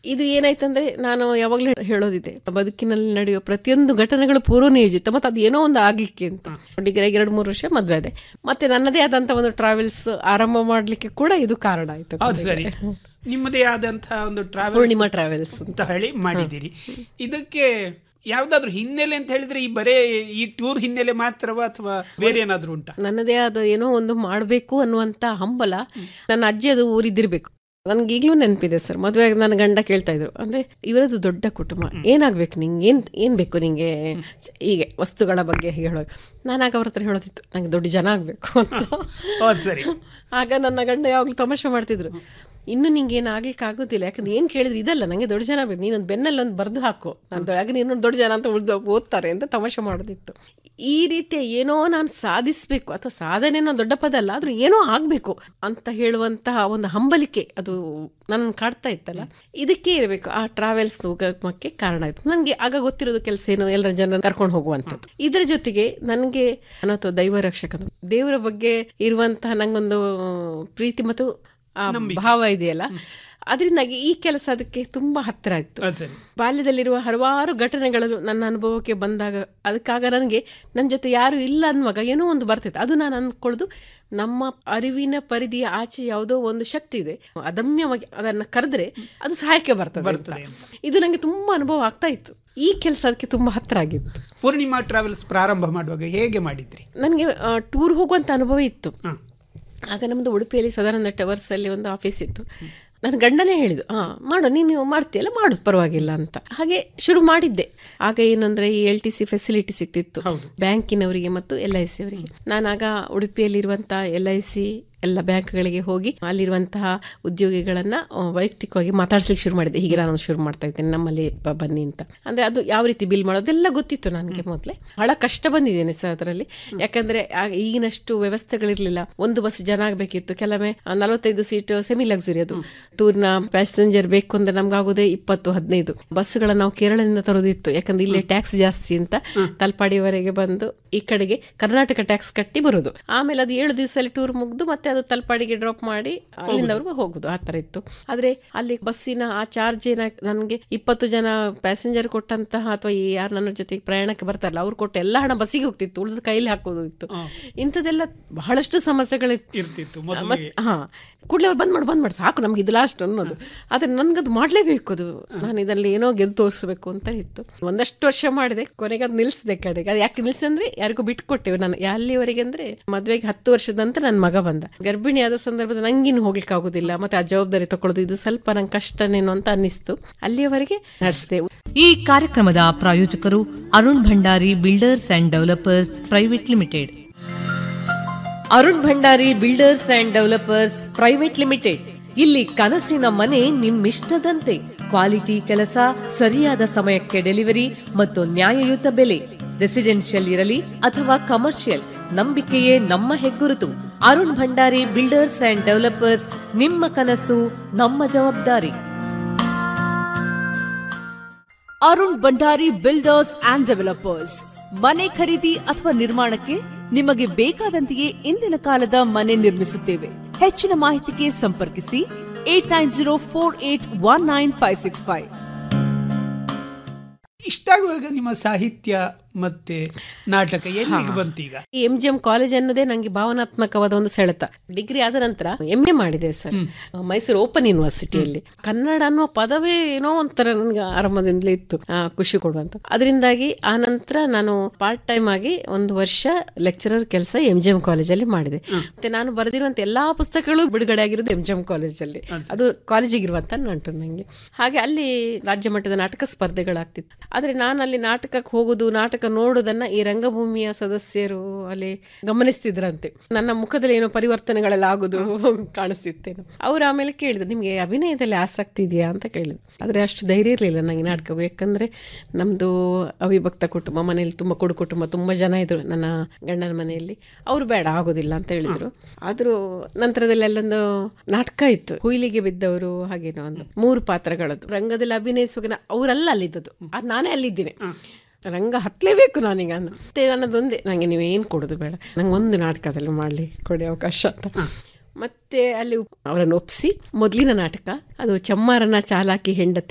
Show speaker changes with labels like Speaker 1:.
Speaker 1: ಇದು ಏನಾಯ್ತಂದ್ರೆ ನಾನು ಯಾವಾಗಲೂ ಹೇಳೋದಿದೆ ಬದುಕಿನಲ್ಲಿ ನಡೆಯುವ ಪ್ರತಿಯೊಂದು ಘಟನೆಗಳು ಪೂರ್ವ ನಿಯೋಜಿತ ಮತ್ತು ಅದು ಏನೋ ಒಂದು ಆಗ್ಲಿಕ್ಕೆ ಅಂತ ಡಿಗ್ರಿಯಾಗಿ ಎರಡು ಮೂರು ವರ್ಷ ಮದುವೆ ಅದೆ ಮತ್ತೆ ನನ್ನದೇ ಆದಂತ ಒಂದು ಟ್ರಾವೆಲ್ಸ್ ಆರಂಭ ಮಾಡ್ಲಿಕ್ಕೆ ಕೂಡ ಇದು ಕಾರಣ ಆಯ್ತು
Speaker 2: ಹೌದು ಸರಿ ನಿಮ್ಮದೇ ಆದಂತಹ ಒಂದು ಟ್ರಾವೆಲ್
Speaker 1: ಪೂರ್ಣಿಮಾ ಟ್ರಾವೆಲ್ಸ್
Speaker 2: ಅಂತ ಹೇಳಿ ಮಾಡಿದ್ದೀರಿ ಇದಕ್ಕೆ ಯಾವ್ದಾದ್ರು ಹಿನ್ನೆಲೆ ಅಂತ ಹೇಳಿದ್ರೆ ಈ ಬರೇ ಈ ಟೂರ್ ಹಿನ್ನೆಲೆ ಮಾತ್ರವಾ ಅಥವಾ ಬೇರೆ ಏನಾದ್ರು ಉಂಟಾ
Speaker 1: ನನ್ನದೇ ಆದ ಏನೋ ಒಂದು ಮಾಡಬೇಕು ಅನ್ನುವಂತ ಹಂಬಲ ನನ್ನ ಅಜ್ಜಿ ಅದು ಊರಿದ್ದಿರ್ಬೇಕು ನನ್ಗೆ ಈಗಲೂ ನೆನಪಿದೆ ಸರ್ ಮದುವೆ ನನ್ನ ಗಂಡ ಕೇಳ್ತಾ ಇದ್ರು ಅಂದ್ರೆ ಇವರದ್ದು ದೊಡ್ಡ ಕುಟುಂಬ ಏನಾಗ್ಬೇಕು ನಿಂಗೆ ಏನ್ ಏನ್ ಬೇಕು ನಿಂಗೆ ಹೀಗೆ ವಸ್ತುಗಳ ಬಗ್ಗೆ ಹೇಳೋದು ನಾನು ಆಗ ಅವ್ರ ಹತ್ರ ಹೇಳೋದಿತ್ತು ನಂಗೆ ದೊಡ್ಡ ಜನ ಆಗ್ಬೇಕು ಅಂತ
Speaker 2: ಹೌದು ಸರಿ
Speaker 1: ಆಗ ನನ್ನ ಗಂಡ ಯಾವಾಗಲೂ ತಮಾಷೆ ಮಾಡ್ತಿದ್ರು ಇನ್ನು ನಿಂಗೆ ಏನು ಆಗ್ಲಿಕ್ಕೆ ಆಗೋದಿಲ್ಲ ಯಾಕಂದ್ರೆ ಏನು ಕೇಳಿದ್ರು ಇದಲ್ಲ ನನಗೆ ದೊಡ್ಡ ಜನ ಬೇಕು ನೀನೊಂದು ಬೆನ್ನಲ್ಲಿ ಒಂದು ಬರೆದು ಹಾಕು ನಾನು ಆಗ ನೀನೊಂದು ದೊಡ್ಡ ಜನ ಅಂತ ಉಳ್ದು ಓದ್ತಾರೆ ಅಂತ ತಮಾಷೆ ಮಾಡೋದಿತ್ತು ಈ ರೀತಿಯ ಏನೋ ನಾನು ಸಾಧಿಸಬೇಕು ಅಥವಾ ಸಾಧನೆ ಅನ್ನೋ ದೊಡ್ಡ ಪದ ಅಲ್ಲ ಆದ್ರೂ ಏನೋ ಆಗಬೇಕು ಅಂತ ಹೇಳುವಂತಹ ಒಂದು ಹಂಬಲಿಕೆ ಅದು ನನ್ನನ್ನು ಕಾಡ್ತಾ ಇತ್ತಲ್ಲ ಇದಕ್ಕೆ ಇರಬೇಕು ಆ ಟ್ರಾವೆಲ್ಸ್ ಹೋಗಕ್ಕೆ ಕಾರಣ ಆಯ್ತು ನನಗೆ ಆಗ ಗೊತ್ತಿರೋದು ಕೆಲಸ ಏನು ಎಲ್ಲರ ಜನ ಕರ್ಕೊಂಡು ಹೋಗುವಂಥದ್ದು ಇದರ ಜೊತೆಗೆ ನನಗೆ ಅಥವಾ ದೈವ ರಕ್ಷಕ ದೇವರ ಬಗ್ಗೆ ಇರುವಂತಹ ನಂಗೊಂದು ಪ್ರೀತಿ ಮತ್ತು ಆ ಭಾವ ಇದೆಯಲ್ಲ ಅದರಿಂದಾಗಿ ಈ ಕೆಲಸ ಅದಕ್ಕೆ ತುಂಬಾ ಹತ್ತಿರ ಆಯ್ತು
Speaker 2: ಹೌದು ಸರಿ
Speaker 1: ಬಾಲ್ಯದಲ್ಲಿರುವ ಹಲವಾರು ಘಟನೆಗಳು ನನ್ನ ಅನುಭವಕ್ಕೆ ಬಂದಾಗ ಅದಕ್ಕಾಗ ನನಗೆ ನನ್ನ ಜೊತೆ ಯಾರು ಇಲ್ಲ ಅನ್ನುವಾಗ ಏನೋ ಒಂದು ಬರ್ತಿತ್ತು ಅದು ನಾನು ಅಂದ್ಕೊಳ್ಳೋದು ನಮ್ಮ ಅರಿವಿನ ಪರಿಧಿಯ ಆಚೆ ಯಾವುದೋ ಒಂದು ಶಕ್ತಿ ಇದೆ ಅದಮ್ಯವಾಗಿ ಅದನ್ನು ಕರೆದ್ರೆ ಅದು ಸಹಾಯಕ್ಕೆ ಬರ್ತದೆ ಅಂತ.
Speaker 2: ಬರ್ತದೆ ಅಂತ.
Speaker 1: ಇದು ನನಗೆ ತುಂಬಾ ಅನುಭವ ಆಗ್ತಾ ಇತ್ತು ಈ ಕೆಲಸ ಅದಕ್ಕೆ ತುಂಬಾ ಹತ್ತಿರ ಆಗಿತ್ತು
Speaker 2: ಪೂರ್ಣಿಮಾ ಟ್ರಾವೆಲ್ಸ್ ಪ್ರಾರಂಭ ಮಾಡುವಾಗ ಹೇಗೆ ಮಾಡಿದ್ರಿ
Speaker 1: ನನಗೆ ಟೂರ್ ಹೋಗುವಂಥ ಅನುಭವ ಇತ್ತು
Speaker 2: ಹ.
Speaker 1: ಆಗ ನಮ್ಮದು ಉಡುಪಿಯಲ್ಲಿ ಸದಾನಂದ ಟವರ್ಸಲ್ಲಿ ಒಂದು ಆಫೀಸ್ ಇತ್ತು ನನ್ನ ಗಂಡನೇ ಹೇಳಿದ್ದು ಹಾಂ ಮಾಡು ನೀನು ಮಾಡ್ತೀಯಲ್ಲ ಮಾಡು ಪರವಾಗಿಲ್ಲ ಅಂತ ಹಾಗೆ ಶುರು ಮಾಡಿದ್ದೆ ಆಗ ಏನಂದ್ರೆ ಈ ಎಲ್ ಟಿ ಸಿ ಫೆಸಿಲಿಟಿ ಸಿಗ್ತಿತ್ತು
Speaker 2: ಹೌದು.
Speaker 1: ಬ್ಯಾಂಕಿನವರಿಗೆ ಮತ್ತು ಎಲ್ ಐ ಸಿ ಅವರಿಗೆ ನಾನಾಗ ಉಡುಪಿಯಲ್ಲಿರುವಂಥ ಎಲ್ ಐ ಸಿ ಎಲ್ಲ ಬ್ಯಾಂಕ್ಗಳಿಗೆ ಹೋಗಿ ಅಲ್ಲಿರುವಂತಹ ಉದ್ಯೋಗಿಗಳನ್ನ ಆ, ವೈಯಕ್ತಿಕವಾಗಿ ಮಾತಾಡ್ಸ್ಲಿಕ್ಕೆ ಶುರು ಮಾಡಿದ್ದೆ ಹೀಗೆ ನಾನು ಶುರು ಮಾಡ್ತಾ ಇದ್ದೇನೆ ನಮ್ಮಲ್ಲಿ ಬ- ಬನ್ನಿ ಅಂತ ಅಂದ್ರೆ ಅದು ಯಾವ ರೀತಿ ಬಿಲ್ ಮಾಡೋದೆಲ್ಲ ಗೊತ್ತಿತ್ತು ನನಗೆ ಮೊದಲೇ ಬಹಳ ಕಷ್ಟ ಬಂದಿದ್ದೇನೆ ಸರ್ ಅದರಲ್ಲಿ ಯಾಕಂದ್ರೆ ಆಗ ಈಗಿನಷ್ಟು ವ್ಯವಸ್ಥೆಗಳಿರಲಿಲ್ಲ ಒಂದು ಬಸ್ ಜನ ಆಗಬೇಕಿತ್ತು ಕೆಲವೊಮ್ಮೆ ಆ, ನಲವತ್ತೈದು ಸೀಟ್ ಸೆಮಿ ಲಕ್ಸುರಿ ಅದು ಟೂರ್ನ ಪ್ಯಾಸೆಂಜರ್ ಬೇಕು ಅಂದ್ರೆ ನಮ್ಗೆ ಆಗೋದೇ ಇಪ್ಪತ್ತು ಹದಿನೈದು ಬಸ್ಗಳನ್ನ ನಾವು ಕೇರಳದಿಂದ ತರೋದಿತ್ತು ಯಾಕಂದ್ರೆ ಇಲ್ಲಿ ಟ್ಯಾಕ್ಸ್ ಜಾಸ್ತಿ ಅಂತ ತಲ್ಪಾಡಿವರೆಗೆ ಬಂದು ಈ ಕಡೆಗೆ ಕರ್ನಾಟಕ ಟ್ಯಾಕ್ಸ್ ಕಟ್ಟಿ ಬರೋದು ಆಮೇಲೆ ಅದು ಏಳು ದಿವಸದಲ್ಲಿ ಟೂರ್ ಮುಗ್ದು ಮತ್ತೆ ಅದು ತಲ್ಪಾಡಿಗೆ ಡ್ರಾಪ್ ಮಾಡಿ ಅಲ್ಲಿಂದವರೆಗೂ ಹೋಗುದು ಆ ಥರ ಇತ್ತು ಆದ್ರೆ ಅಲ್ಲಿ ಬಸ್ಸಿನ ಆ ಚಾರ್ಜ್ ಏನ ನನಗೆ ಇಪ್ಪತ್ತು ಜನ ಪ್ಯಾಸೆಂಜರ್ ಕೊಟ್ಟಂತಹ ಅಥವಾ ಈ ಯಾರು ನನ್ನ ಜೊತೆಗೆ ಪ್ರಯಾಣಕ್ಕೆ ಬರ್ತಾರಲ್ಲ ಅವ್ರು ಕೊಟ್ಟು ಎಲ್ಲ ಹಣ ಬಸ್ಸಿಗೆ ಹೋಗ್ತಿತ್ತು ಉಳಿದ ಕೈಲಿ ಹಾಕೋದು ಇತ್ತು ಇಂಥದ್ದೆಲ್ಲ ಬಹಳಷ್ಟು ಸಮಸ್ಯೆಗಳಿತ್ತು
Speaker 2: ಇರ್ತಿತ್ತು ಮೊದಲು
Speaker 1: ಮತ್ ಹಾ ಕೂಡಲೇ ಅವ್ರು ಬಂದ್ ಮಾಡಿ ಬಂದ್ ಮಾಡಿ ಸಾಕು ನಮ್ಗೆ ಇದು ಲಾಸ್ಟ್ ಅನ್ನೋದು ಆದ್ರೆ ನನ್ಗದು ಮಾಡ್ಲೇಬೇಕು ಅದು ನಾನು ಇದರಲ್ಲಿ ಏನೋ ಗೆದ್ದು ತೋರಿಸ್ಬೇಕು ಅಂತ ಇತ್ತು ಒಂದಷ್ಟು ವರ್ಷ ಮಾಡಿದೆ ಕೊನೆಗೆ ಅದು ನಿಲ್ಸಿದೆ ಕಡೆಗೆ ಅದು ಯಾಕೆ ನಿಲ್ಸಂದ್ರೆ ಯಾರಿಗೂ ಬಿಟ್ಕೊಟ್ಟೆವು ನಾನು ಅಲ್ಲಿವರೆಗೆ ಅಂದ್ರೆ ಮದ್ವೆಗೆ ಹತ್ತು ವರ್ಷದ ನಂತರ ನನ್ನ ಮಗ ಬಂದ ಗರ್ಭಿಣಿ ಆದ ಸಂದರ್ಭದಲ್ಲಿ ನಂಗಿನ್ನು ಹೋಗ್ಲಿಕ್ಕೆ ಆಗೋದಿಲ್ಲ ಮತ್ತೆ ಆ ಜವಾಬ್ದಾರಿ ತಗೊಳ್ಳೋದು ಇದು ಸ್ವಲ್ಪ ನಂಗೆ ಕಷ್ಟನೇನೋ ಅಂತ ಅನ್ನಿಸ್ತು ಅಲ್ಲಿಯವರೆಗೆ ನಡೆಸಿದೆ
Speaker 3: ಈ ಕಾರ್ಯಕ್ರಮದ ಪ್ರಾಯೋಜಕರು Arun Bhandari builders and developers private limited Arun Bhandari builders and developers private limited ಇಲ್ಲಿ ಕನಸಿನ ಮನೆ ನಿಮ್ಮಿಷ್ಟದಂತೆ ಕ್ವಾಲಿಟಿ ಕೆಲಸ ಸರಿಯಾದ ಸಮಯಕ್ಕೆ ಡೆಲಿವರಿ ಮತ್ತು ನ್ಯಾಯಯುತ ಬೆಲೆ ರೆಸಿಡೆನ್ಷಿಯಲ್ ಇರಲಿ ಅಥವಾ ಕಮರ್ಷಿಯಲ್ ನಂಬಿಕೆಯೇ ನಮ್ಮ ಹೆಗ್ಗುರುತು Arun Bhandari builders and developers ನಿಮ್ಮ ಕನಸು ನಮ್ಮ ಜವಾಬ್ದಾರಿ
Speaker 4: Arun Bhandari builders and developers ಮನೆ ಖರೀದಿ ಅಥವಾ ನಿರ್ಮಾಣಕ್ಕೆ ನಿಮಗೆ ಬೇಕಾದಂತೆಯೇ ಇಂದಿನ ಕಾಲದ ಮನೆ ನಿರ್ಮಿಸುತ್ತೇವೆ ಹೆಚ್ಚಿನ ಮಾಹಿತಿಗೆ ಸಂಪರ್ಕಿಸಿ eight nine zero four eight one nine five six five
Speaker 2: ಇಷ್ಟಾಗುವಾಗ ನಿಮ್ಮ ಸಾಹಿತ್ಯ ಮತ್ತೆ ನಾಟಕ ಎಲ್ಲಿಗೆ ಬಂತು ಈಗ
Speaker 1: ಎಂ ಜಿ ಎಂ ಕಾಲೇಜ್ ಅನ್ನೋದೇ ನನಗೆ ಭಾವನಾತ್ಮಕವಾದ ಒಂದು ಸೆಳೆತ ಡಿಗ್ರಿ ಆದ ನಂತರ ಎಂ ಎ ಮಾಡಿದೆ ಸರ್ ಮೈಸೂರು ಓಪನ್ ಯೂನಿವರ್ಸಿಟಿಯಲ್ಲಿ ಕನ್ನಡ ಅನ್ನುವ ಪದವೇ ಏನೋ ಒಂಥರ ನನಗೆ ಆರಂಭದಿಂದಲೇ ಇತ್ತು ಆ, ಖುಷಿ ಕೊಡುವಂತ ಅದರಿಂದಾಗಿ ಆ ನಂತರ ನಾನು ಪಾರ್ಟ್ ಟೈಮ್ ಆಗಿ ಒಂದು ವರ್ಷ ಲೆಕ್ಚರರ್ ಕೆಲಸ ಎಂ ಜಿ ಎಂ ಕಾಲೇಜಲ್ಲಿ ಮಾಡಿದೆ ಮತ್ತೆ ನಾನು ಬರೆದಿರುವಂತ ಎಲ್ಲಾ ಪುಸ್ತಕಗಳು ಬಿಡುಗಡೆ ಆಗಿರೋದು ಎಂ ಜಿ ಎಂ ಕಾಲೇಜಲ್ಲಿ ಅದು ಕಾಲೇಜಿಗೆ ಇರುವಂತ ನಂಟು ನನಗೆ ಹಾಗೆ ಅಲ್ಲಿ ರಾಜ್ಯ ಮಟ್ಟದ ನಾಟಕ ಸ್ಪರ್ಧೆಗಳಾಗ್ತಿತ್ತು ಆದ್ರೆ ನಾನು ಅಲ್ಲಿ ನಾಟಕಕ್ಕೆ ಹೋಗುದು ನಾಟಕ ನೋಡೋದನ್ನ ಈ ರಂಗಭೂಮಿಯ ಸದಸ್ಯರು ಅಲ್ಲಿ ಗಮನಿಸ್ತಿದ್ರಂತೆ ನನ್ನ ಮುಖದಲ್ಲಿ ಏನೋ ಪರಿವರ್ತನೆಗಳೆಲ್ಲ ಆಗುದು ಕಾಣಿಸ್ತಿತ್ತೇನೋ ಅವ್ರು ಆಮೇಲೆ ಕೇಳಿದ್ರು ನಿಮಗೆ ಅಭಿನಯದಲ್ಲಿ ಆಸಕ್ತಿ ಇದೆಯಾ ಅಂತ ಕೇಳಿದ್ರು ಆದ್ರೆ ಅಷ್ಟು ಧೈರ್ಯ ಇರಲಿಲ್ಲ ನನಗೆ ನಾಟಕ ಯಾಕಂದ್ರೆ ನಮ್ದು ಅವಿಭಕ್ತ ಕುಟುಂಬ ಮನೆಯಲ್ಲಿ ತುಂಬಾ ಕೊಡು ಕುಟುಂಬ ತುಂಬಾ ಜನ ಇದ್ರು ನನ್ನ ಗಂಡನ ಮನೆಯಲ್ಲಿ ಅವ್ರು ಬೇಡ ಆಗೋದಿಲ್ಲ ಅಂತ ಹೇಳಿದ್ರು ಆದ್ರೂ ನಂತರದಲ್ಲಿ ಅಲ್ಲೊಂದು ನಾಟಕ ಇತ್ತು ಹುಯಿಲಿಗೆ ಬಿದ್ದವರು ಹಾಗೇನೋ ಒಂದು ಮೂರು ಪಾತ್ರಗಳದ್ದು ರಂಗದಲ್ಲಿ ಅಭಿನಯಿಸುವಾಗ ನಾ- ಅವರಲ್ಲ ಅಲ್ಲಿದ್ದದ್ದು ಆ ನಾನೇ ಅಲ್ಲಿದ್ದೀನಿ ರಂಗ ಹತ್ತಲೇಬೇಕು ನಾನೀಗ ಅಂದ. ಮತ್ತೆ ನನ್ನದೊಂದೇ ನನಗೆ ನೀವೇನು ಕೊಡೋದು ಬೇಡ ನಂಗೆ ಒಂದು ನಾಟಕದಲ್ಲಿ ಮಾಡ್ಲಿಕ್ಕೆ ಕೊಡಿ ಅವಕಾಶ ಅಂತ ಮತ್ತೆ ಅಲ್ಲಿ ಅವರನ್ನು ಒಪ್ಪಿಸಿ ಮೊದಲಿನ ನಾಟಕ ಅದು ಚಮ್ಮಾರನ ಚಾಲಾಕಿ ಹೆಂಡತಿ